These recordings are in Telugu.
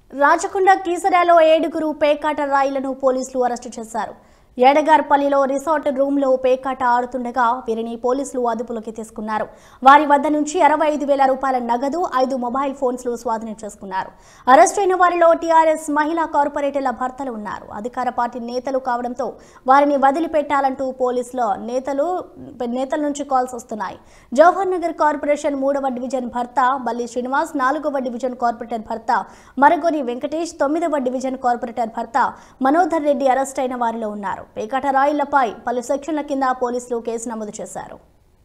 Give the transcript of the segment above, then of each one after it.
రాచకొండ కీసరాలో ఏడుగురు పేకాట రాయిలను పోలీసులు అరెస్టు చేశారు ఏడగార్పల్లిలో రిసార్ట్ రూమ్ లో పేకాట ఆడుతుండగా వీరిని పోలీసులు అదుపులోకి తీసుకున్నారు వారి వద్ద నుంచి అరవై ఐదు వేల రూపాయల నగదు ఐదు మొబైల్ ఫోన్స్ స్వాధీనం చేసుకున్నారు అరెస్ట్ అయిన వారిలో టీఆర్ఎస్ మహిళా కార్పొరేటర్ల భర్తలు ఉన్నారు అధికార పార్టీ నేతలు కావడంతో వారిని వదిలిపెట్టాలంటూ పోలీసుల నేతలు నేతల నుంచి కాల్స్ వస్తున్నాయి జవహర్ నగర్ కార్పొరేషన్ మూడవ డివిజన్ భర్త బల్లి శ్రీనివాస్ నాలుగవ డివిజన్ కార్పొరేటర్ భర్త మరగోని వెంకటేష్ తొమ్మిదవ డివిజన్ కార్పొరేటర్ భర్త మనోధర్ రెడ్డి అరెస్ట్ అయిన వారిలో ఉన్నారు పేకాట రాయిలపై పలు సెక్షన్ల కింద పోలీసులు కేసు నమోదు చేశారు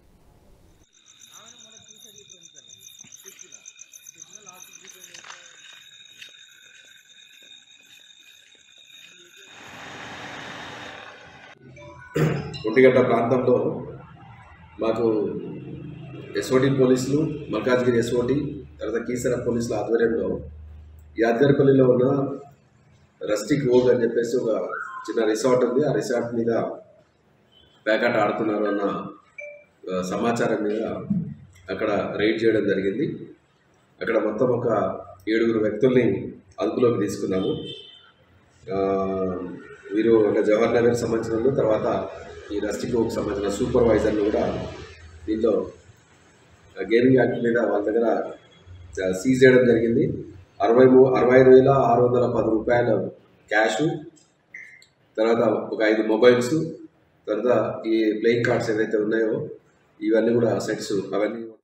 ఒంటిగంట ప్రాంతంలో మాకు ఎస్ఓటి పోలీసులు మల్కాజ్గిరి ఎస్ఓటి తర్వాత కీసర పోలీసుల ఆధ్వర్యంలో యాదగిరిపల్లిలో ఉన్న రస్టిక్ రోగ్ అని చెప్పేసి ఒక చిన్న రిసార్ట్ ఉంది ఆ రిసార్ట్ మీద ప్యాకెట్ ఆడుతున్నారు అన్న ఆ, సమాచారం మీద అక్కడ రైడ్ చేయడం జరిగింది అక్కడ మొత్తం ఒక ఏడుగురు వ్యక్తుల్ని అదుపులోకి తీసుకున్నాము ఆ, వీరు అంటే జవహర్ నగర్ సంబంధించిన వాళ్ళు, తర్వాత ఈ రస్టికోకి సంబంధించిన సూపర్వైజర్లు కూడా దీంట్లో గేమింగ్ యాక్ట్ మీద వాళ్ళ దగ్గర చ- సీజ్ చేయడం జరిగింది అరవై మూ అరవై ఐదు వేల ఆరు వందల పది రూపాయల క్యాష్ తర్వాత ఒక ఐదు మొబైల్స్ తర్వాత ఈ ప్లేయింగ్ కార్డ్స్ ఏవైతే ఉన్నాయో ఇవన్నీ కూడా సెట్స్ అవన్నీ